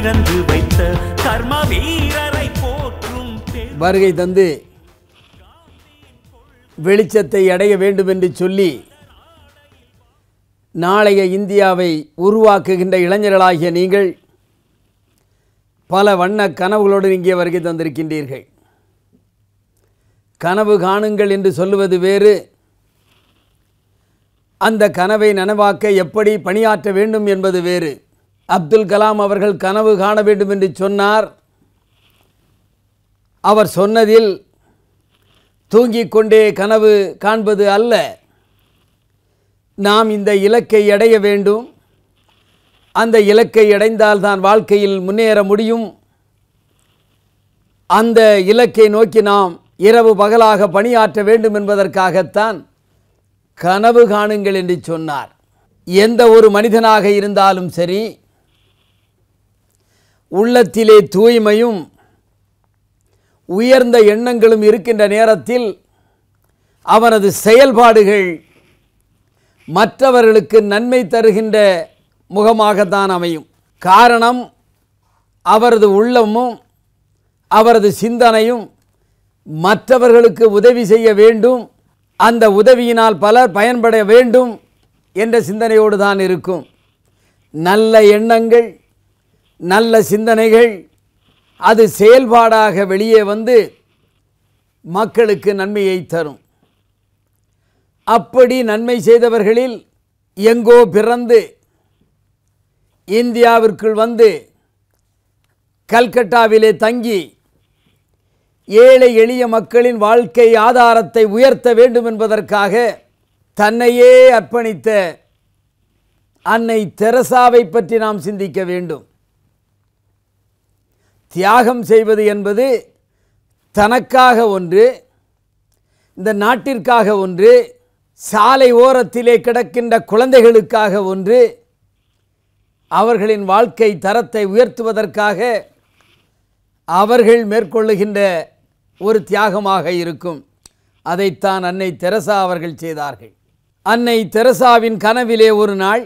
திறந்து வைத்த கர்ம வீரரை போற்றும் பெரும் வருகை தந்து வெளிச்சத்தை அடைய வேண்டும் என்று சொல்லி நாளைய இந்தியாவை உருவாக்குகின்ற இளைஞர்களாகிய நீங்கள் பல வண்ண கனவுகளோடு இங்கே வருகை தந்திருக்கின்றீர்கள் கனவு காணுங்கள் என்று சொல்லுவது வேறு அந்த கனவை நனவாக்க எப்படி பணியாற்ற வேண்டும் என்பது வேறு அப்துல் கலாம் அவர்கள் கனவு காண வேண்டும் என்று சொன்னார் அவர் சொன்னதில் தூங்கிக் கொண்டே கனவு காண்பது அல்ல நாம் இந்த இலக்கை அடைய வேண்டும் அந்த இலக்கை அடைந்தால் தான் வாழ்க்கையில் முன்னேற முடியும் அந்த இலக்கை நோக்கி நாம் இரவு பகலாக பணியாற்ற வேண்டும் என்பதற்காகத்தான் கனவு காணுங்கள் என்று சொன்னார் எந்த ஒரு மனிதனாக இருந்தாலும் சரி உள்ளத்திலே தூய்மையும் உயர்ந்த எண்ணங்களும் இருக்கின்ற நேரத்தில் அவனது செயல்பாடுகள் மற்றவர்களுக்கு நன்மை தருகின்ற முகமாகத்தான் அமையும் காரணம் அவரது உள்ளமும் அவரது சிந்தனையும் மற்றவர்களுக்கு உதவி செய்ய வேண்டும் அந்த உதவியினால் பலர் பயன்பட வேண்டும் என்ற சிந்தனையோடு தான் இருக்கும் நல்ல எண்ணங்கள் நல்ல சிந்தனைகள் அது செயல்பாடாக வெளியே வந்து மக்களுக்கு நன்மையை தரும் அப்படி நன்மை செய்தவர்களில் எங்கோ பிறந்து இந்தியாவிற்குள் வந்து கல்கட்டாவிலே தங்கி ஏழை எளிய மக்களின் வாழ்க்கை ஆதாரத்தை உயர்த்த வேண்டும் என்பதற்காக தன்னையே அர்ப்பணித்த அன்னை தெரசாவை பற்றி நாம் சிந்திக்க வேண்டும் தியாகம் செய்வது என்பது தனக்காக ஒன்று இந்த நாட்டிற்காக ஒன்று சாலை ஓரத்திலே கிடக்கின்ற குழந்தைகளுக்காக ஒன்று அவர்களின் வாழ்க்கை தரத்தை உயர்த்துவதற்காக அவர்கள் மேற்கொள்ளுகின்ற ஒரு தியாகமாக இருக்கும் அதைத்தான் அன்னை தெரசா அவர்கள் செய்தார்கள் அன்னை தெரசாவின் கனவிலே ஒரு நாள்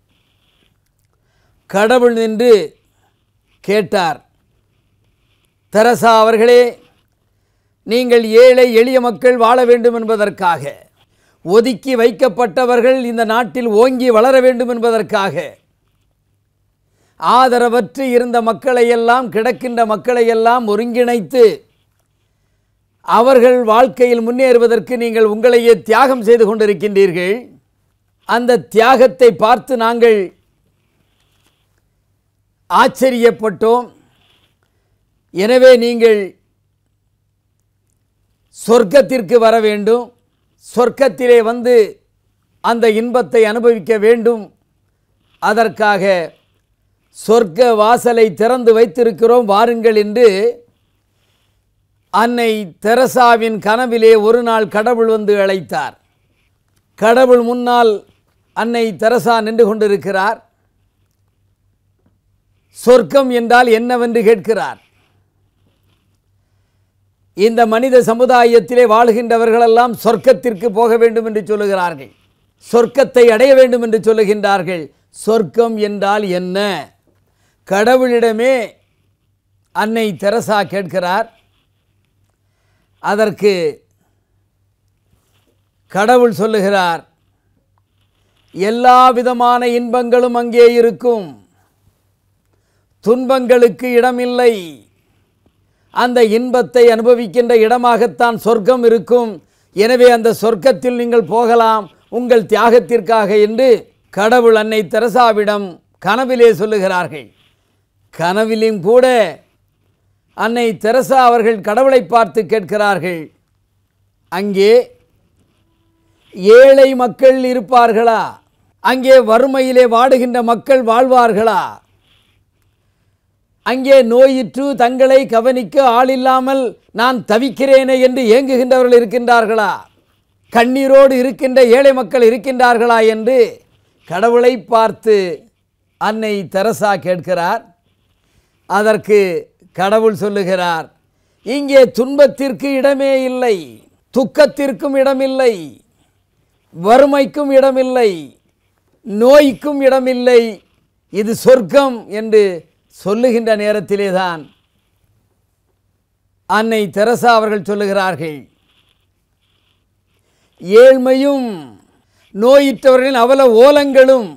கடவுள் நின்று கேட்டார் தெரசா அவர்களே நீங்கள் ஏழை எளிய மக்கள் வாழ வேண்டும் என்பதற்காக ஒதுக்கி வைக்கப்பட்டவர்கள் இந்த நாட்டில் ஓங்கி வளர வேண்டும் என்பதற்காக ஆதரவற்று இருந்த மக்களையெல்லாம் கிடக்கின்ற மக்களையெல்லாம் ஒருங்கிணைத்து அவர்கள் வாழ்க்கையில் முன்னேறுவதற்கு நீங்கள் உங்களையே தியாகம் செய்து கொண்டிருக்கின்றீர்கள் அந்த தியாகத்தை பார்த்து நாங்கள் ஆச்சரியப்பட்டோம் எனவே நீங்கள் சொர்க்கத்திற்கு வர வேண்டும் சொர்க்கத்திலே வந்து அந்த இன்பத்தை அனுபவிக்க வேண்டும் அதற்காக சொர்க்க வாசலை திறந்து வைத்திருக்கிறோம் வாருங்கள் என்று அன்னை தெரசாவின் கனவிலே ஒரு நாள் கடவுள் வந்து அழைத்தார் கடவுள் முன்னால் அன்னை தெரசா நின்று கொண்டிருக்கிறார் சொர்க்கம் என்றால் என்னவென்று கேட்கிறார் இந்த மனித சமுதாயத்திலே வாழ்கின்றவர்களெல்லாம் சொர்க்கத்திற்கு போக வேண்டும் என்று சொல்லுகிறார்கள் சொர்க்கத்தை அடைய வேண்டும் என்று சொல்லுகின்றார்கள் சொர்க்கம் என்றால் என்ன கடவுளிடமே அன்னை தெரசா கேட்கிறார் அதற்கு கடவுள் சொல்லுகிறார் எல்லா விதமான இன்பங்களும் அங்கே இருக்கும் துன்பங்களுக்கு இடமில்லை அந்த இன்பத்தை அனுபவிக்கின்ற இடமாகத்தான் சொர்க்கம் இருக்கும் எனவே அந்த சொர்க்கத்தில் நீங்கள் போகலாம் உங்கள் தியாகத்திற்காக என்று கடவுள் அன்னை தெரசாவிடம் கனவிலே சொல்லுகிறார்கள் கனவிலும் கூட அன்னை தெரசா அவர்கள் கடவுளை பார்த்து கேட்கிறார்கள் அங்கே ஏழை மக்கள் இருப்பார்களா அங்கே வறுமையிலே வாடுகின்ற மக்கள் வாழ்வார்களா அங்கே நோயிற்று தங்களை கவனிக்க ஆளில்லாமல் நான் தவிக்கிறேனே என்று ஏங்குகின்றவர்கள் இருக்கின்றார்களா கண்ணீரோடு இருக்கின்ற ஏழை மக்கள் இருக்கின்றார்களா என்று கடவுளை பார்த்து அன்னை தெரசா கேட்கிறார் அதற்கு கடவுள் சொல்லுகிறார் இங்கே துன்பத்திற்கு இடமே இல்லை துக்கத்திற்கும் இடமில்லை வறுமைக்கும் இடமில்லை நோய்க்கும் இடமில்லை இது சொர்க்கம் என்று சொல்லுகின்ற நேரத்திலே தான் அன்னை தெரசா அவர்கள் சொல்லுகிறார்கள் ஏழ்மையும் நோயிற்றவர்களின் அவல ஓலங்களும்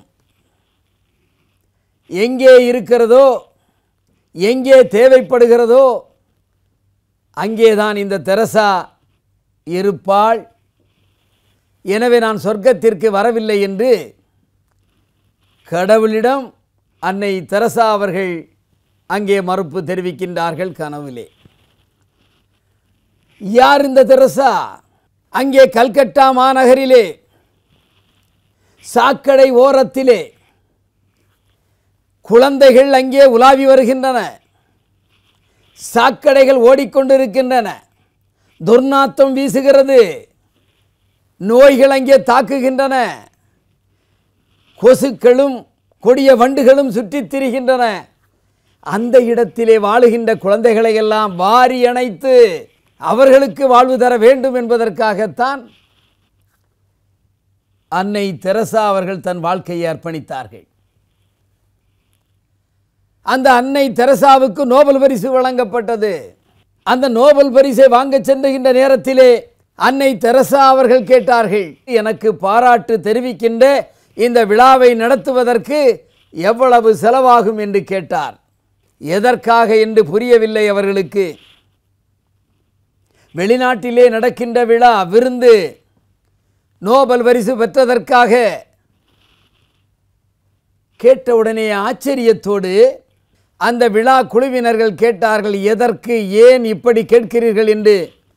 எங்கே இருக்கிறதோ எங்கே தேவைப்படுகிறதோ அங்கேதான் இந்த தெரசா இருப்பாள் எனவே நான் சொர்க்கத்திற்கு வரவில்லை என்று கடவுளிடம் அன்னை தெரசா அவர்கள் அங்கே மறுப்பு தெரிவிக்கின்றார்கள் கனவிலே யார் இந்த தெரசா அங்கே கல்கட்டா மாநகரிலே சாக்கடை ஓரத்திலே குழந்தைகள் அங்கே உலாவி வருகின்றன சாக்கடைகள் ஓடிக்கொண்டிருக்கின்றன துர்நாத்தம் வீசுகிறது நோய்கள் அங்கே தாக்குகின்றன கொசுக்களும் கொடிய வண்டுகளும் சுற்றித் திரிகின்றன அந்த இடத்திலே வாழுகின்ற குழந்தைகளை எல்லாம் வாரி அணைத்து அவர்களுக்கு வாழ்வு தர வேண்டும் என்பதற்காகத்தான் அன்னை தெரசா அவர்கள் தன் வாழ்க்கையை அர்ப்பணித்தார்கள் அந்த அன்னை தெரசாவுக்கு நோபல் பரிசு வழங்கப்பட்டது அந்த நோபல் பரிசை வாங்க சென்றுகின்ற நேரத்திலே அன்னை தெரசா அவர்கள் கேட்டார்கள் எனக்கு பாராட்டு தெரிவிக்கின்ற இந்த விழாவை நடத்துவதற்கு எவ்வளவு செலவாகும் என்று கேட்டார் எதற்காக என்று புரியவில்லை அவர்களுக்கு வெளிநாட்டிலே நடக்கின்ற விழா விருந்து நோபல் பரிசு பெற்றதற்காக கேட்டவுடனே ஆச்சரியத்தோடு அந்த விழா குழுவினர்கள் கேட்டார்கள் எதற்கு ஏன் இப்படி கேட்கிறீர்கள் என்று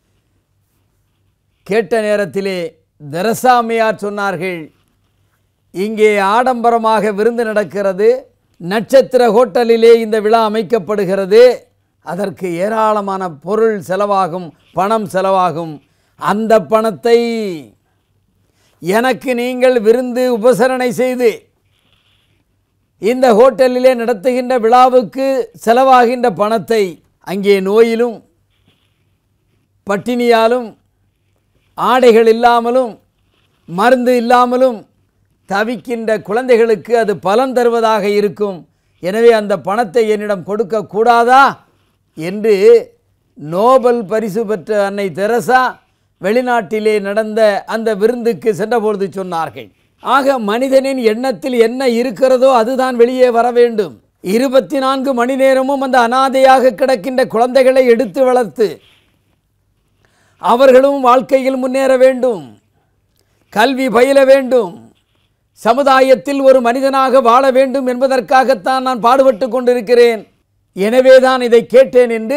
கேட்ட நேரத்திலே தெரசாமையார் சொன்னார்கள் இங்கே ஆடம்பரமாக விருந்து நடக்கிறது நட்சத்திர ஹோட்டலிலே இந்த விழா அமைக்கப்படுகிறது அதற்கு ஏராளமான பொருள் செலவாகும் பணம் செலவாகும் அந்த பணத்தை எனக்கு நீங்கள் விருந்து உபசரணை செய்து இந்த ஹோட்டலிலே நடத்துகின்ற விழாவுக்கு செலவாகின்ற பணத்தை அங்கே நோயிலும் பட்டினியாலும் ஆடைகள் இல்லாமலும் மருந்து இல்லாமலும் தவிக்கின்ற குழந்தைகளுக்கு அது பலன் தருவதாக இருக்கும் எனவே அந்த பணத்தை என்னிடம் கொடுக்க கூடாதா என்று நோபல் பரிசு பெற்ற அன்னை தெரசா வெளிநாட்டிலே நடந்த அந்த விருந்துக்கு சென்றபொழுது சொன்னார்கள் ஆக மனிதனின் எண்ணத்தில் என்ன இருக்கிறதோ அதுதான் வெளியே வர வேண்டும் இருபத்தி நான்கு மணி நேரமும் அந்த அனாதையாக கிடக்கின்ற குழந்தைகளை எடுத்து வளர்த்து அவர்களும் வாழ்க்கையில் முன்னேற வேண்டும் கல்வி பயில வேண்டும் சமுதாயத்தில் ஒரு மனிதனாக வாழ வேண்டும் என்பதற்காகத்தான் நான் பாடுபட்டு கொண்டிருக்கிறேன் எனவே தான் இதை கேட்டேன் என்று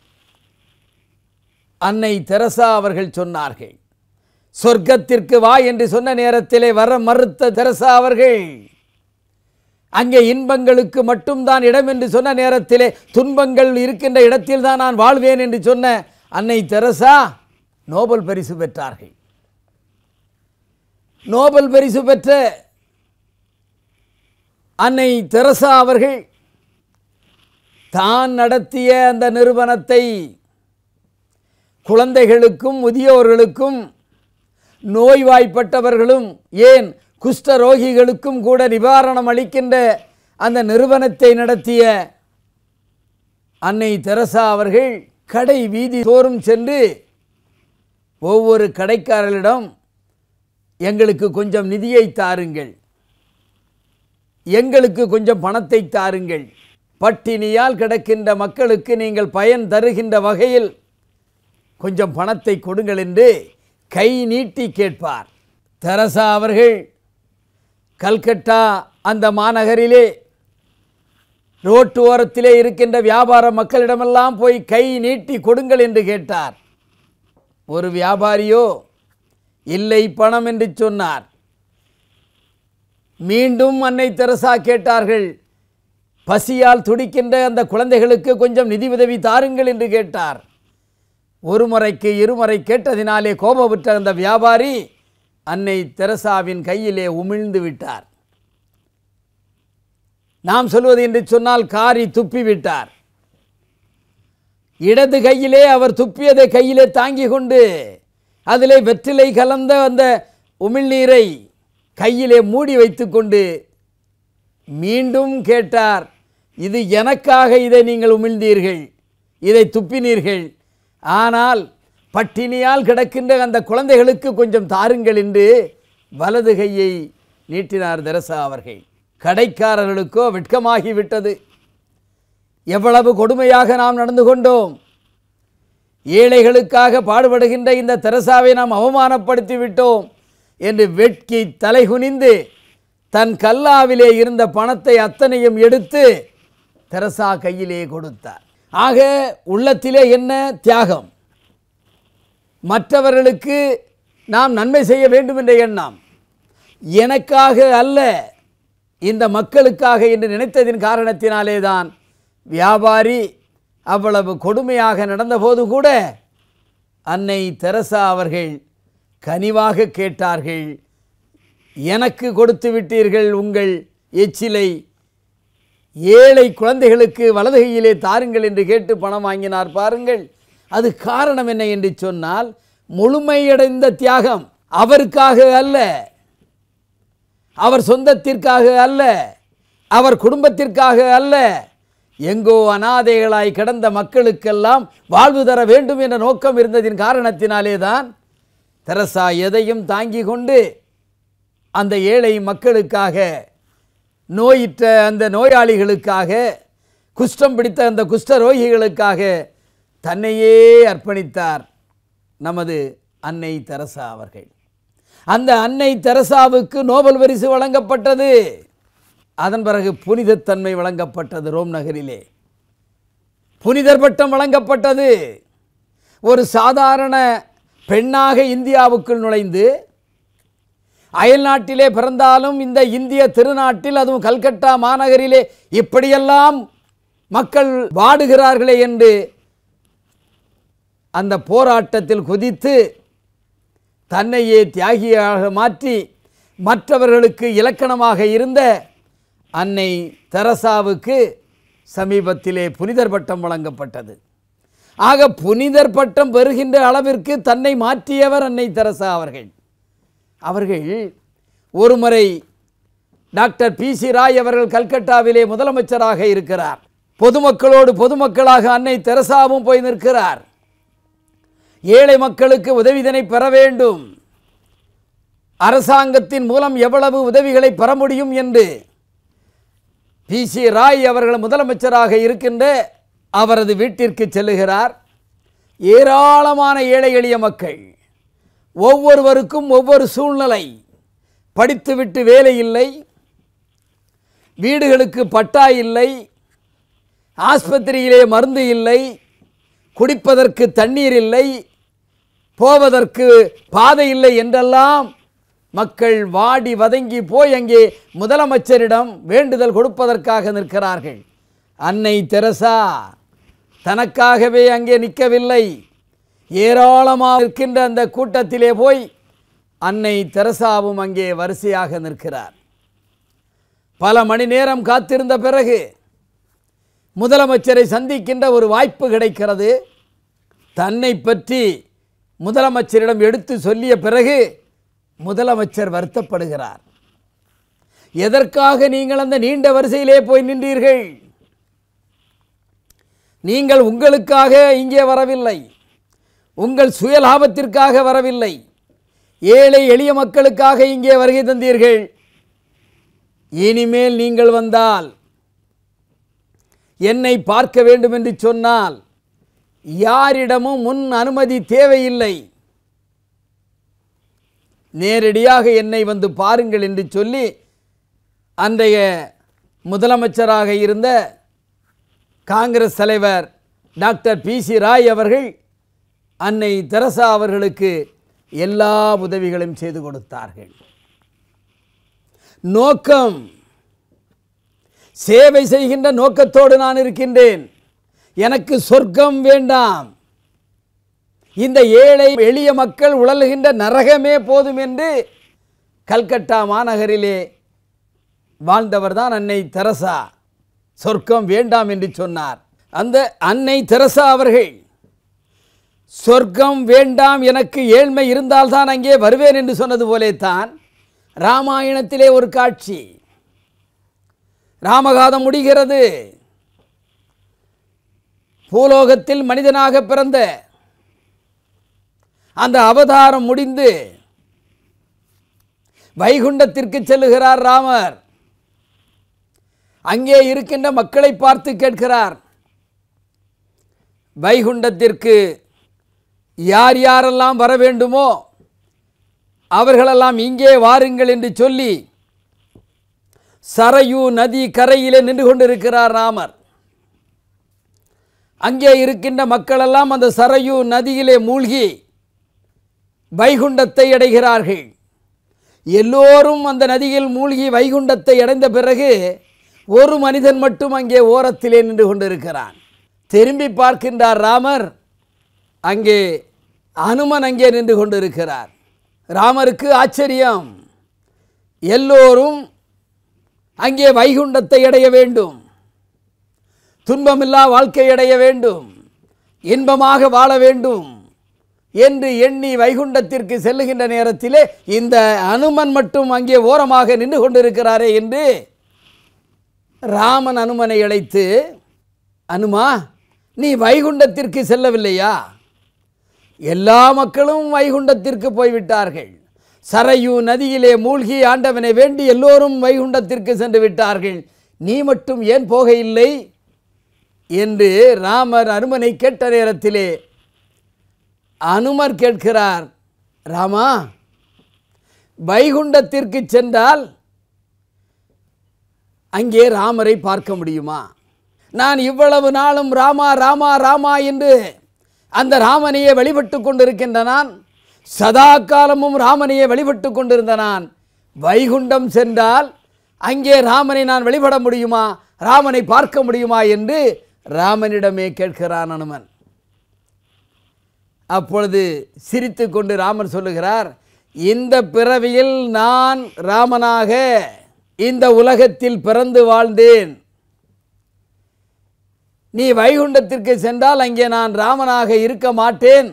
அன்னை தெரசா அவர்கள் சொன்னார்கள் சொர்க்கத்திற்கு வா என்று சொன்ன நேரத்திலே வர மறுத்த தெரசா அவர்கள் அங்கே இன்பங்களுக்கு மட்டும்தான் இடம் என்று சொன்ன நேரத்திலே துன்பங்கள் இருக்கின்ற இடத்தில் தான் நான் வாழ்வேன் என்று சொன்ன அன்னை தெரசா நோபல் பரிசு பெற்றார்கள் நோபல் பரிசு பெற்ற அன்னை தெரசா அவர்கள் தான் நடத்திய அந்த நிறுவனத்தை குழந்தைகளுக்கும் முதியோர்களுக்கும் நோய்வாய்ப்பட்டவர்களும் ஏன் குஷ்டரோகிகளுக்கும் கூட நிவாரணம் அளிக்கின்ற அந்த நிறுவனத்தை நடத்திய அன்னை தெரசா அவர்கள் கடை வீதி தோறும் சென்று ஒவ்வொரு கடைக்காரர்களிடம் எங்களுக்கு கொஞ்சம் நிதியை தாருங்கள் எங்களுக்கு கொஞ்சம் பணத்தை தாருங்கள் பட்டினியால் கிடக்கின்ற மக்களுக்கு நீங்கள் பயன் தருகின்ற வகையில் கொஞ்சம் பணத்தை கொடுங்கள் என்று கை நீட்டி கேட்பார் தெரசா அவர்கள் கல்கட்டா அந்த மாநகரிலே ரோட்டு ஓரத்திலே இருக்கின்ற வியாபார மக்களிடமெல்லாம் போய் கை நீட்டி கொடுங்கள் என்று கேட்டார் ஒரு வியாபாரியோ இல்லை பணம் என்று சொன்னார் மீண்டும் அன்னை தெரசா கேட்டார்கள் பசியால் துடிக்கின்ற அந்த குழந்தைகளுக்கு கொஞ்சம் நிதி உதவி தாருங்கள் என்று கேட்டார் ஒரு முறைக்கு இருமுறை கேட்டதினாலே கோபப்பட்ட அந்த வியாபாரி அன்னை தெரசாவின் கையிலே உமிழ்ந்து விட்டார் நாம் சொல்வது என்று சொன்னால் காரி துப்பி விட்டார் இடது கையிலே அவர் துப்பியதை கையிலே தாங்கி கொண்டு அதிலே வெற்றிலை கலந்த அந்த உமிழ்நீரை கையிலே மூடி வைத்துக்கொண்டு மீண்டும் கேட்டார் இது எனக்காக இதை நீங்கள் உமிழ்ந்தீர்கள் இதை துப்பினீர்கள் ஆனால் பட்டினியால் கிடக்கின்ற அந்த குழந்தைகளுக்கு கொஞ்சம் தாருங்கள் என்று வலது கையை நீட்டினார் தெரசா அவர்கள் கடைக்காரர்களுக்கோ வெட்கமாகிவிட்டது எவ்வளவு கொடுமையாக நாம் நடந்து கொண்டோம் ஏழைகளுக்காக பாடுபடுகின்ற இந்த தெரசாவை நாம் அவமானப்படுத்தி விட்டோம் என்று வெட்கி தலைகுனிந்து தன் கல்லாவிலே இருந்த பணத்தை அத்தனையும் எடுத்து தெரசா கையிலே கொடுத்தார் ஆக உள்ளத்திலே என்ன தியாகம் மற்றவர்களுக்கு நாம் நன்மை செய்ய வேண்டும் என்ற எண்ணம் எனக்காக அல்ல இந்த மக்களுக்காக என்று நினைத்ததின் காரணத்தினாலே தான் வியாபாரி அவ்வளவு கொடுமையாக நடந்தபோது கூட அன்னை தெரசா அவர்கள் கனிவாக கேட்டார்கள் எனக்கு கொடுத்து விட்டீர்கள் உங்கள் எச்சிலை ஏழை குழந்தைகளுக்கு வலது கையிலே தாருங்கள் என்று கேட்டு பணம் வாங்கினார் பாருங்கள் அது காரணம் என்ன என்று சொன்னால் முழுமையடைந்த தியாகம் அவருக்காக அல்ல அவர் சொந்தத்திற்காக அல்ல அவர் குடும்பத்திற்காக அல்ல எங்கோ அனாதைகளாய் கிடந்த மக்களுக்கெல்லாம் வாழ்வு தர வேண்டும் என்ற நோக்கம் இருந்ததின் காரணத்தினாலே தான் தெரசா எதையும் தாங்கி கொண்டு அந்த ஏழை மக்களுக்காக நோயிற்ற அந்த நோயாளிகளுக்காக குஷ்டம் பிடித்த அந்த குஷ்ட ரோகிகளுக்காக தன்னையே அர்ப்பணித்தார் நமது அன்னை தெரசா அவர்கள் அந்த அன்னை தெரசாவுக்கு நோபல் பரிசு வழங்கப்பட்டது அதன் பிறகு புனிதத்தன்மை வழங்கப்பட்டது ரோம் நகரிலே புனிதர் பட்டம் வழங்கப்பட்டது ஒரு சாதாரண பெண்ணாக இந்தியாவுக்குள் நுழைந்து அயல்நாட்டிலே பிறந்தாலும் இந்த இந்திய திருநாட்டில் அதுவும் கல்கட்டா மாநகரிலே இப்படியெல்லாம் மக்கள் வாடுகிறார்களே என்று அந்த போராட்டத்தில் குதித்து தன்னையே தியாகியாக மாற்றி மற்றவர்களுக்கு இலக்கணமாக இருந்த அன்னை தெரசாவுக்கு சமீபத்திலே புனிதர் பட்டம் வழங்கப்பட்டது ஆக புனிதர் பட்டம் பெறுகின்ற அளவிற்கு தன்னை மாற்றியவர் அன்னை தெரசா அவர்கள் அவர்கள் ஒருமுறை டாக்டர் பி சி ராய் அவர்கள் கல்கட்டாவிலே முதலமைச்சராக இருக்கிறார் பொதுமக்களோடு பொதுமக்களாக அன்னை தெரசாவும் போய் நிற்கிறார் ஏழை மக்களுக்கு உதவிதனை பெற வேண்டும் அரசாங்கத்தின் மூலம் எவ்வளவு உதவிகளை பெற முடியும் என்று பி சி ராய் அவர்கள் முதலமைச்சராக இருக்கின்ற அவரது வீட்டிற்கு செல்லுகிறார் ஏராளமான ஏழை எளிய மக்கள் ஒவ்வொருவருக்கும் ஒவ்வொரு சூழ்நிலை படித்துவிட்டு வேலை இல்லை வீடுகளுக்கு பட்டா இல்லை ஆஸ்பத்திரியிலே மருந்து இல்லை குடிப்பதற்கு தண்ணீர் இல்லை போவதற்கு பாதை இல்லை என்றெல்லாம் மக்கள் வாடி வதங்கி போய் அங்கே முதலமைச்சரிடம் வேண்டுதல் கொடுப்பதற்காக நிற்கிறார்கள் அன்னை தெரசா தனக்காகவே அங்கே நிற்கவில்லை ஏராளமாக இருக்கின்ற அந்த கூட்டத்திலே போய் அன்னை தெரசாவும் அங்கே வரிசையாக நிற்கிறார் பல மணி நேரம் காத்திருந்த பிறகு முதலமைச்சரை சந்திக்கின்ற ஒரு வாய்ப்பு கிடைக்கிறது தன்னை பற்றி முதலமைச்சரிடம் எடுத்து சொல்லிய பிறகு முதலமைச்சர் வருத்தப்படுகிறார் எதற்காக நீங்கள் அந்த நீண்ட வரிசையிலே போய் நின்றீர்கள் நீங்கள் உங்களுக்காக இங்கே வரவில்லை உங்கள் சுய லாபத்திற்காக வரவில்லை ஏழை எளிய மக்களுக்காக இங்கே வருகை தந்தீர்கள் இனிமேல் நீங்கள் வந்தால் என்னை பார்க்க வேண்டும் என்று சொன்னால் யாரிடமும் முன் அனுமதி தேவையில்லை நேரடியாக என்னை வந்து பாருங்கள் என்று சொல்லி அன்றைய முதலமைச்சராக இருந்த காங்கிரஸ் தலைவர் டாக்டர் பி சி ராய் அவர்கள் அன்னை தெரசா அவர்களுக்கு எல்லா உதவிகளையும் செய்து கொடுத்தார்கள் நோக்கம் சேவை செய்கின்ற நோக்கத்தோடு நான் இருக்கின்றேன் எனக்கு சொர்க்கம் வேண்டாம் இந்த ஏழை எளிய மக்கள் உழலுகின்ற நரகமே போதும் என்று கல்கட்டா மாநகரிலே வாழ்ந்தவர் தான் அன்னை தெரசா சொர்க்கம் வேண்டாம் என்று சொன்னார் அந்த அன்னை தெரசா அவர்கள் சொர்க்கம் வேண்டாம் எனக்கு ஏழ்மை இருந்தால்தான் அங்கே வருவேன் என்று சொன்னது போலே தான் ராமாயணத்திலே ஒரு காட்சி ராமகாதம் முடிகிறது பூலோகத்தில் மனிதனாக பிறந்த அந்த அவதாரம் முடிந்து வைகுண்டத்திற்கு செல்லுகிறார் ராமர் அங்கே இருக்கின்ற மக்களை பார்த்து கேட்கிறார் வைகுண்டத்திற்கு யார் யாரெல்லாம் வர வேண்டுமோ அவர்களெல்லாம் இங்கே வாருங்கள் என்று சொல்லி சரையு நதி கரையிலே நின்று கொண்டிருக்கிறார் ராமர் அங்கே இருக்கின்ற மக்களெல்லாம் அந்த சரையு நதியிலே மூழ்கி வைகுண்டத்தை அடைகிறார்கள் எல்லோரும் அந்த நதியில் மூழ்கி வைகுண்டத்தை அடைந்த பிறகு ஒரு மனிதன் மட்டும் அங்கே ஓரத்திலே நின்று கொண்டிருக்கிறான் திரும்பி பார்க்கின்றார் ராமர் அங்கே அனுமன் அங்கே நின்று கொண்டிருக்கிறார் ராமருக்கு ஆச்சரியம் எல்லோரும் அங்கே வைகுண்டத்தை அடைய வேண்டும் துன்பமில்லா வாழ்க்கை அடைய வேண்டும் இன்பமாக வாழ வேண்டும் என்று எண்ணி வைகுண்டத்திற்கு செல்லுகின்ற நேரத்திலே இந்த அனுமன் மட்டும் அங்கே ஓரமாக நின்று கொண்டிருக்கிறாரே என்று ராமன் அனுமனை அழைத்து அனுமா நீ வைகுண்டத்திற்கு செல்லவில்லையா எல்லா மக்களும் வைகுண்டத்திற்கு போய்விட்டார்கள் சரையு நதியிலே மூழ்கி ஆண்டவனை வேண்டி எல்லோரும் வைகுண்டத்திற்கு சென்று விட்டார்கள் நீ மட்டும் ஏன் போக இல்லை என்று ராமர் அனுமனை கேட்ட நேரத்திலே அனுமர் கேட்கிறார் ராமா வைகுண்டத்திற்கு சென்றால் அங்கே ராமரை பார்க்க முடியுமா நான் இவ்வளவு நாளும் ராமா ராமா ராமா என்று அந்த ராமனையே வழிபட்டு கொண்டிருக்கின்ற நான் சதா காலமும் ராமனையே வழிபட்டு கொண்டிருந்த நான் வைகுண்டம் சென்றால் அங்கே ராமனை நான் வழிபட முடியுமா ராமனை பார்க்க முடியுமா என்று ராமனிடமே கேட்கிறான் அனுமன் அப்பொழுது சிரித்து கொண்டு ராமர் சொல்லுகிறார் இந்த பிறவியில் நான் ராமனாக இந்த உலகத்தில் பிறந்து வாழ்ந்தேன் நீ வைகுண்டத்திற்கு சென்றால் அங்கே நான் ராமனாக இருக்க மாட்டேன்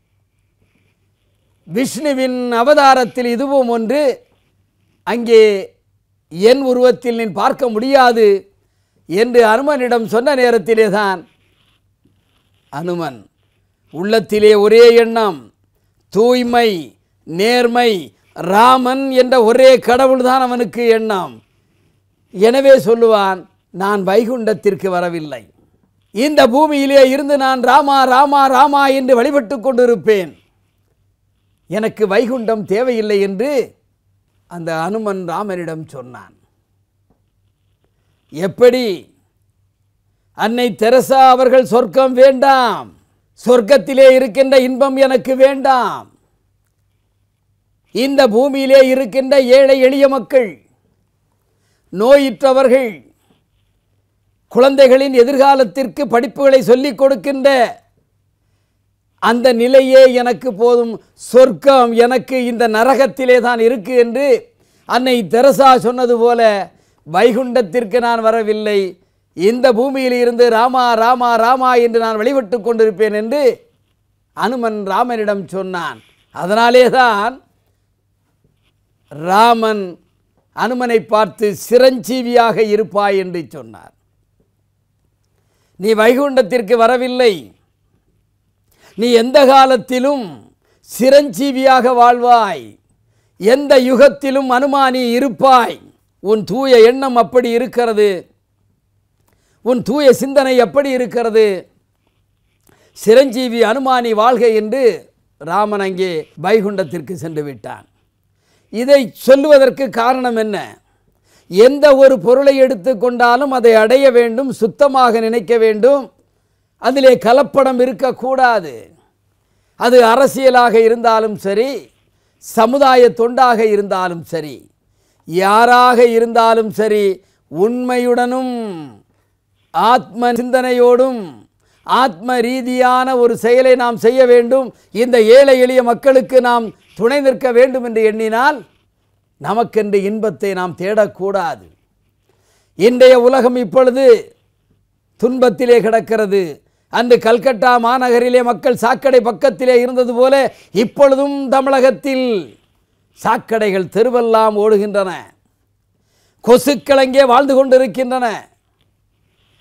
விஷ்ணுவின் அவதாரத்தில் இதுவும் ஒன்று அங்கே என் உருவத்தில் நீ பார்க்க முடியாது என்று அனுமனிடம் சொன்ன நேரத்திலே தான் அனுமன் உள்ளத்திலே ஒரே எண்ணம் தூய்மை நேர்மை ராமன் என்ற ஒரே கடவுள்தான் அவனுக்கு எண்ணம் எனவே சொல்லுவான் நான் வைகுண்டத்திற்கு வரவில்லை இந்த பூமியிலே இருந்து நான் ராமா ராமா ராமா என்று வழிபட்டு கொண்டிருப்பேன் எனக்கு வைகுண்டம் தேவையில்லை என்று அந்த அனுமன் ராமனிடம் சொன்னான் எப்படி அன்னை தெரசா அவர்கள் சொர்க்கம் வேண்டாம் சொர்க்கத்திலே இருக்கின்ற இன்பம் எனக்கு வேண்டாம் இந்த பூமியிலே இருக்கின்ற ஏழை எளிய மக்கள் நோயுற்றவர்கள் குழந்தைகளின் எதிர்காலத்திற்கு படிப்புகளை சொல்லிக் கொடுக்கின்ற அந்த நிலையே எனக்கு போதும் சொர்க்கம் எனக்கு இந்த நரகத்திலே தான் இருக்கு என்று அன்னை தெரசா சொன்னது போல வைகுண்டத்திற்கு நான் வரவில்லை இந்த பூமியில் இருந்து ராமா ராமா ராமா என்று நான் வழிபட்டு கொண்டிருப்பேன் என்று அனுமன் ராமனிடம் சொன்னான் அதனாலே தான் ராமன் அனுமனை பார்த்து சிரஞ்சீவியாக இருப்பாய் என்று சொன்னார் நீ வைகுண்டத்திற்கு வரவில்லை நீ எந்த காலத்திலும் சிரஞ்சீவியாக வாழ்வாய் எந்த யுகத்திலும் அனுமானி இருப்பாய் உன் தூய எண்ணம் அப்படி இருக்கிறது உன் தூய சிந்தனை எப்படி இருக்கிறது சிரஞ்சீவி அனுமானி வாழ்க என்று ராமன் அங்கே வைகுண்டத்திற்கு சென்று விட்டான் இதை சொல்லுவதற்கு காரணம் என்ன எந்த ஒரு பொருளை எடுத்துக்கொண்டாலும் அதை அடைய வேண்டும் சுத்தமாக நினைக்க வேண்டும் அதிலே கலப்படம் இருக்கக்கூடாது அது அரசியலாக இருந்தாலும் சரி சமுதாய தொண்டாக இருந்தாலும் சரி யாராக இருந்தாலும் சரி உண்மையுடனும் ஆத்ம சிந்தனையோடும் ஆத்ம ரீதியான ஒரு செயலை நாம் செய்ய வேண்டும் இந்த ஏழை எளிய மக்களுக்கு நாம் துணை நிற்க வேண்டும் என்று எண்ணினால் நமக்கென்று இன்பத்தை நாம் தேடக்கூடாது இன்றைய உலகம் இப்பொழுது துன்பத்திலே கிடக்கிறது அன்று கல்கட்டா மாநகரிலே மக்கள் சாக்கடை பக்கத்திலே இருந்தது போல இப்பொழுதும் தமிழகத்தில் சாக்கடைகள் தெருவெல்லாம் ஓடுகின்றன கொசுக்கள் அங்கே வாழ்ந்து கொண்டிருக்கின்றன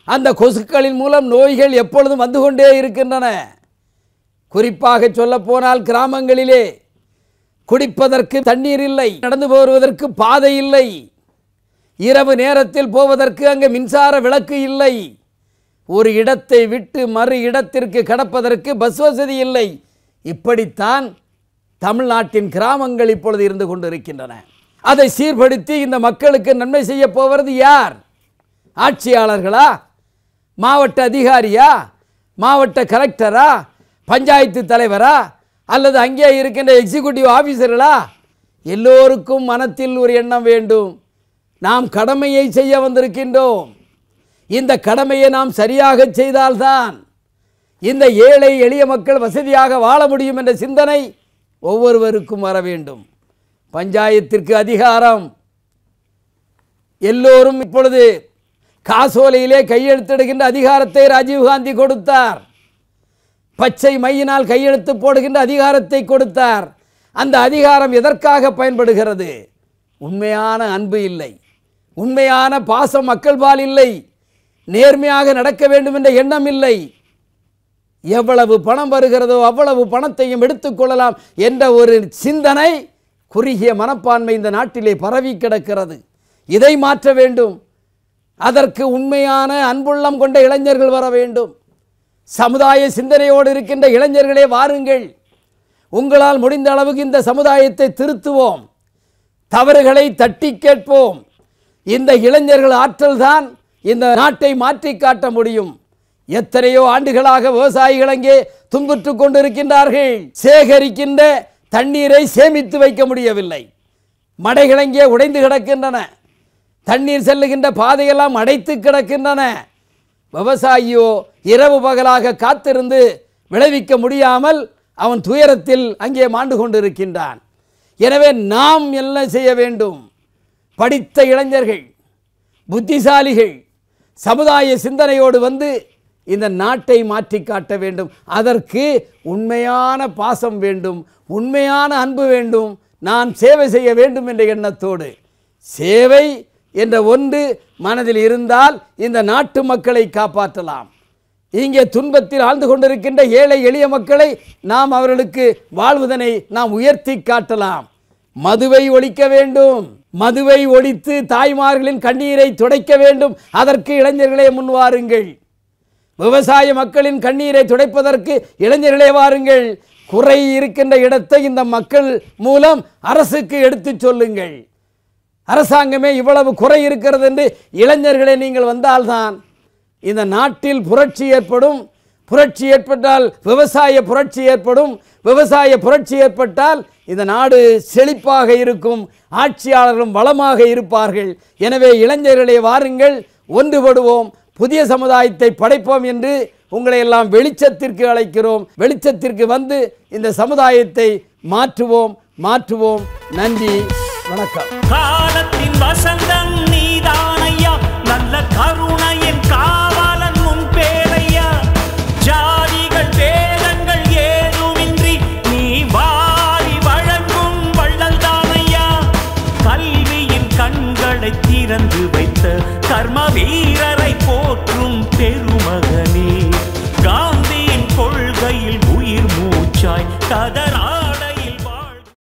அந்த கொசுக்களின் மூலம் நோய்கள் எப்பொழுதும் வந்து கொண்டே இருக்கின்றன குறிப்பாக சொல்லப்போனால் கிராமங்களிலே குடிப்பதற்கு தண்ணீர் இல்லை நடந்து போவதற்கு பாதை இல்லை இரவு நேரத்தில் போவதற்கு அங்கே மின்சார விளக்கு இல்லை ஒரு இடத்தை விட்டு மறு இடத்திற்கு கடப்பதற்கு பஸ் வசதி இல்லை இப்படித்தான் தமிழ்நாட்டின் கிராமங்கள் இப்பொழுது இருந்து கொண்டிருக்கின்றன அதை சீர்படுத்தி இந்த மக்களுக்கு நன்மை செய்ய போவது யார் ஆட்சியாளர்களா மாவட்ட அதிகாரியா மாவட்ட கலெக்டரா பஞ்சாயத்து தலைவரா அல்லது அங்கே இருக்கின்ற எக்ஸிக்யூட்டிவ் ஆஃபீஸர்களா எல்லோருக்கும் மனத்தில் ஒரு எண்ணம் வேண்டும் நாம் கடமையை செய்ய வந்திருக்கின்றோம் இந்த கடமையை நாம் சரியாக செய்தால்தான் இந்த ஏழை எளிய மக்கள் வசதியாக வாழ முடியும் என்ற சிந்தனை ஒவ்வொருவருக்கும் வர வேண்டும் பஞ்சாயத்திற்கு அதிகாரம் எல்லோரும் இப்பொழுது காசோலையிலே கையெழுத்திடுகின்ற அதிகாரத்தை ராஜீவ்காந்தி கொடுத்தார் பச்சை மையினால் கையெழுத்து போடுகின்ற அதிகாரத்தை கொடுத்தார் அந்த அதிகாரம் எதற்காக பயன்படுகிறது உண்மையான அன்பு இல்லை உண்மையான பாசம் மக்கள் பால் இல்லை நேர்மையாக நடக்க வேண்டும் என்ற எண்ணம் இல்லை எவ்வளவு பணம் வருகிறதோ அவ்வளவு பணத்தையும் எடுத்துக்கொள்ளலாம் என்ற ஒரு சிந்தனை குறுகிய மனப்பான்மை இந்த நாட்டிலே பரவி கிடக்கிறது இதை மாற்ற வேண்டும் அதற்கு உண்மையான அன்புள்ளம் கொண்ட இளைஞர்கள் வர வேண்டும் சமுதாய சிந்தனையோடு இருக்கின்ற இளைஞர்களே வாருங்கள் உங்களால் முடிந்த அளவுக்கு இந்த சமுதாயத்தை திருத்துவோம் தவறுகளை தட்டி கேட்போம் இந்த இளைஞர்கள் ஆற்றல்தான் இந்த நாட்டை மாற்றி காட்ட முடியும் எத்தனையோ ஆண்டுகளாக விவசாயிகள் அங்கே துன்புற்று கொண்டிருக்கின்றார்கள் சேகரிக்கின்ற தண்ணீரை சேமித்து வைக்க முடியவில்லை மடைகள் அங்கே உடைந்து கிடக்கின்றன தண்ணீர் செல்லுகின்ற பாதையெல்லாம் அடைத்து கிடக்கின்றன விவசாயியோ இரவு பகலாக காத்திருந்து விளைவிக்க முடியாமல் அவன் துயரத்தில் அங்கே மாண்டு கொண்டிருக்கின்றான் எனவே நாம் என்ன செய்ய வேண்டும் படித்த இளைஞர்கள் புத்திசாலிகள் சமுதாய சிந்தனையோடு வந்து இந்த நாட்டை மாற்றி காட்ட வேண்டும் அதற்கு உண்மையான பாசம் வேண்டும் உண்மையான அன்பு வேண்டும் நான் சேவை செய்ய வேண்டும் என்ற எண்ணத்தோடு சேவை என்ற ஒன்று மனதில் இருந்தால் இந்த நாட்டு மக்களை காப்பாற்றலாம் இங்கே துன்பத்தில் ஆழ்ந்து கொண்டிருக்கின்ற ஏழை எளிய மக்களை நாம் அவர்களுக்கு வாழ்வதனை நாம் உயர்த்தி காட்டலாம் மதுவை ஒழிக்க வேண்டும் மதுவை ஒழித்து தாய்மார்களின் கண்ணீரை துடைக்க வேண்டும் அதற்கு இளைஞர்களே முன்வாருங்கள் விவசாய மக்களின் கண்ணீரை துடைப்பதற்கு இளைஞர்களே வாருங்கள் குறை இருக்கின்ற இடத்தை இந்த மக்கள் மூலம் அரசுக்கு எடுத்துச் சொல்லுங்கள் அரசாங்கமே இவ்வளவு குறை இருக்கிறது என்று இளைஞர்களே நீங்கள் வந்தால்தான் இந்த நாட்டில் புரட்சி ஏற்படும் புரட்சி ஏற்பட்டால் விவசாய புரட்சி ஏற்படும் விவசாய புரட்சி ஏற்பட்டால் இந்த நாடு செழிப்பாக இருக்கும் ஆட்சியாளர்களும் வளமாக இருப்பார்கள் எனவே இளைஞர்களே வாருங்கள் ஒன்றுபடுவோம் புதிய சமுதாயத்தை படைப்போம் என்று உங்களை எல்லாம் வெளிச்சத்திற்கு அழைக்கிறோம் வெளிச்சத்திற்கு வந்து இந்த சமுதாயத்தை மாற்றுவோம் மாற்றுவோம் நன்றி வணக்கம் காலத்தின் வசந்தம் நீதானையா நல்ல கருணையின் காவலன் முன் பேரையா ஜாதிகள் வேதங்கள் ஏதுமின்றி நீ வாரி வழங்கும் வள்ளல் தானையா கல்வியின் கண்களை திறந்து வைத்த கர்ம வீரரை போற்றும் பெருமகனே காந்தியின் கொள்கையில் உயிர் மூச்சாய் கதரா